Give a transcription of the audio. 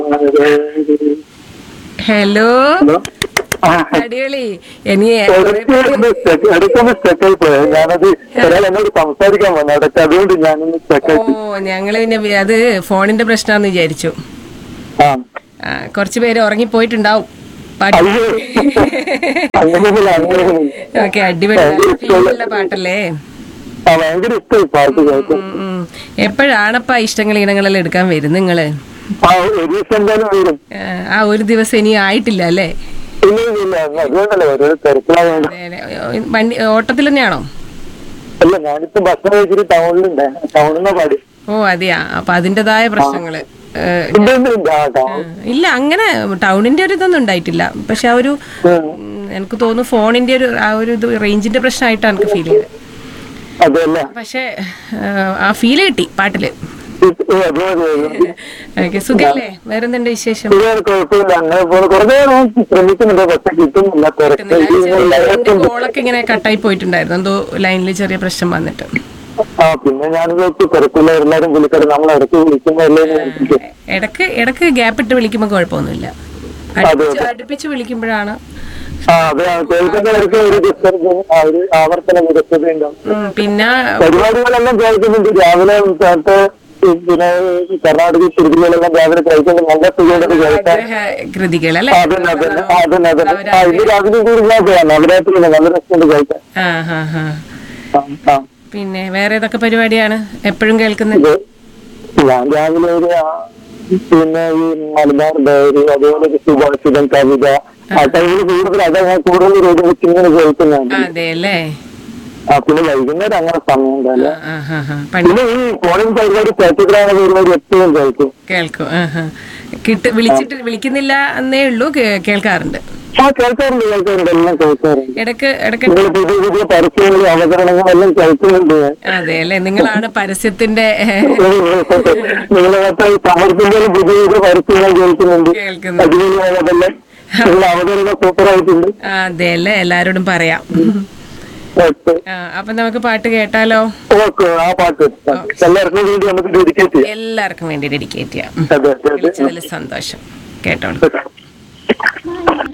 Hello hello ആ അടിപൊളി ഇനി ഇടയ്ക്കൊന്ന് സ്റ്റക്ക് ഇടയ്ക്കൊന്ന് സ്റ്റക്കായി പോയത് ഞാനത് ഒരാൾ എന്നോട് സംസാരിക്കാൻ വന്നു ഇടയ്ക്ക് അതുകൊണ്ട് ഞാനൊന്ന് ഓ സ്റ്റക്കായി ഞങ്ങള് പിന്നെ വി- അത് ഫോണിന്റെ പ്രശ്നമാന്ന് വിചാരിച്ചു ആ ആ, കുറച്ച് പേര് ഉറങ്ങിപ്പോയിട്ടുണ്ടാവും പാട്ട് അയ്യോ അങ്ങനെയൊന്നുമില്ല അങ്ങനെയൊന്നുമില്ല ഓക്കെ അടിപൊളി നല്ല ഫീലുള്ള പാട്ടല്ലേ ആ ഭയങ്കര ഇഷ്ടമായി പാട്ട് കേൾക്കും ഉം, ഉം. എപ്പോഴാണപ്പാ ഇഷ്ടങ്ങൾ ഇനങ്ങളെല്ലാം എടുക്കാൻ വരും നിങ്ങള് ആ ഒരു ദിവസം എന്തായാലും വരും ആ, ആ ഒരു ദിവസം ഇനി ആയിട്ടില്ല അല്ലേ ഇല്ല ഇല്ല ഇല്ല അതുകൊണ്ടല്ലേ ഓരോ തിരക്കിലാവുന്നത് അതെ, അതെ. വണ്ടി ഓട്ടത്തിൽ തന്നെയാണോ അല്ല ഞാനിപ്പോ ഭക്ഷണം കഴിച്ചിട്ട് ടൗണിലുണ്ട് ടൗണിൽ നിന്നാ പാടി ഓ അതെയാ അപ്പൊ അതിൻ്റെതായ പ്രശ്നങ്ങള് ഏ, ഉണ്ട് ഉണ്ട് ഉണ്ട് ആ ടൗൺ ഇല്ല അങ്ങനെ ടൗണിന്റെ ഒരു ഇതൊന്നും ഉണ്ടായിട്ടില്ല പക്ഷെ ആ ഒരു ഉം, എനിക്ക് തോന്നുന്നു ഫോണിന്റെ ഒരു ആ ഒരു ഇത് റേഞ്ചിന്റെ പ്രശ്നമായിട്ടാണ് എനിക്ക് ഫീൽ ചെയ്തത് അതല്ല പക്ഷെ ആ ഫീല് കിട്ടി പാട്ടില് അതെ അതെ അതെ ഓക്കെ സുഖല്ലേ വേറെന്തുണ്ട് വിശേഷം ശരിയാണ് കുഴപ്പമില്ല അങ്ങനെ പോലെ കുറേ നേരം ശ്രമിക്കുന്നുണ്ട് പക്ഷെ കിട്ടുന്നില്ല തിരക്ക് എന്റെ കോളൊക്കെ ഇങ്ങനെ കട്ടായി പോയിട്ടുണ്ടായിരുന്നു എന്തോ ലൈനിൽ ചെറിയ പ്രശ്നം വന്നിട്ട് ആ പിന്നെ ഞാൻ വിചാരിച്ചു തിരക്കുള്ള എല്ലാരും വിളിക്കാറ് നമ്മൾ ഇടയ്ക്ക് വിളിക്കുന്നതല്ലേ എന്ന് വിചാരിച്ചു. ഇടക്ക് ഇടക്ക് ഗ്യാപ്പ് ഇട്ട് വിളിക്കുമ്പോൾ കുഴപ്പമൊന്നുമില്ല അടുപ്പിച്ച് അടുപ്പിച്ച് വിളിക്കുമ്പോഴാണ് ആ അതെ ആ, കേൾക്കുന്നവർക്ക് ഒരു ഡിസ്റ്റർബ് ആ ഒരു ആവർത്തന വിരസത ഉണ്ടാവും ഉം, പിന്നെ പരിപാടികളെല്ലാം കേൾക്കുന്നുണ്ട് രാവിലെ സ്ഥലത്ത് പിന്നെ കർണാടക തിരുപ്പതികളെല്ലാം രാവിലെ കഴിക്കുമ്പോൾ നല്ല സുഖമായിട്ട് കേൾക്കാൻ ആഗ്രഹ കൃതികൾ അല്ലേ അതന്നെ അതന്നെ ആ, അതന്നെ അതന്നെ ആ ഇന്ന് രാവിലെ കൂടി ഞാൻ പോയാ നവരാത്രി നല്ല രസമുണ്ട് കേൾക്കാൻ ആ ഹാ ഹാ ആ, ആ. പിന്നെ വേറെ ഏതൊക്കെ പരിപാടിയാണ് എപ്പോഴും കേൾക്കുന്നത് ഇത് ഞാൻ രാവിലെ ഒരു ആ, പിന്നെ ഈ മലബാർ ഡയറി അതുപോലെ ഒരു സുഭാഷിതം കവിത ആ ടൈമിൽ കൂടുതൽ അതാ ഞാൻ കൂടുതൽ റേഡിയോ വെച്ച് ഇങ്ങനെ കേൾക്കുന്നുണ്ട് അതെ അല്ലേ ആ പിന്നെ വൈകുന്നേരം അങ്ങനെ സമയം ഉണ്ടല്ല ആ ഹാ ഹാ പണ്ട് പിന്നെ ഈ ഫോണിൽ പരിപാടി ചാറ്റിഗ്രാമ പരിപാടി എപ്പോഴും കേൾക്കും കേൾക്കും ആ ഹാ കിട്ട് വിളിച്ചിട്ട് വിളിക്കുന്നില്ല എന്നേ ഉള്ളൂ കേ- കേൾക്കാറുണ്ട് ആ കേൾക്കാറുണ്ട് കേൾക്കാറുണ്ട് എല്ലാം കേൾക്കാറുണ്ട് ഇടക്ക് ഇടക്ക് നിങ്ങൾ പുതിയ പുതിയ പരസ്യങ്ങളും അവതരണങ്ങളും എല്ലാം കേൾക്കുന്നുണ്ട് ഞാൻ. അതെ അല്ലേ നിങ്ങളാണ് പരസ്യത്തിന്റെ നിങ്ങളകത്ത് സമർപ്പിക്കുന്ന പുതിയ പുതിയ പരസ്യങ്ങൾ കേൾക്കുന്നുണ്ട് കേൾക്കുന്നത് അടിപൊളിയായതല്ലേ നിങ്ങളുടെ അവതരണം സൂപ്പറായിട്ടുണ്ട് അതെ അല്ലേ എല്ലാരോടും പറയാം ഓക്കെ ആ, അപ്പൊ നമുക്ക് പാട്ട് കേട്ടാലോ ഓക്കെ ആ പാട്ട് എല്ലാവർക്കും വേണ്ടി നമുക്ക് ഡെഡിക്കേറ്റ് ചെയ്യാം എല്ലാവർക്കും വേണ്ടി ഡെഡിക്കേറ്റ് ചെയ്യാം അതെ അതെ അതെ വിളിച്ചതിൽ സന്തോഷം കേട്ടോളൂ ഓക്കെ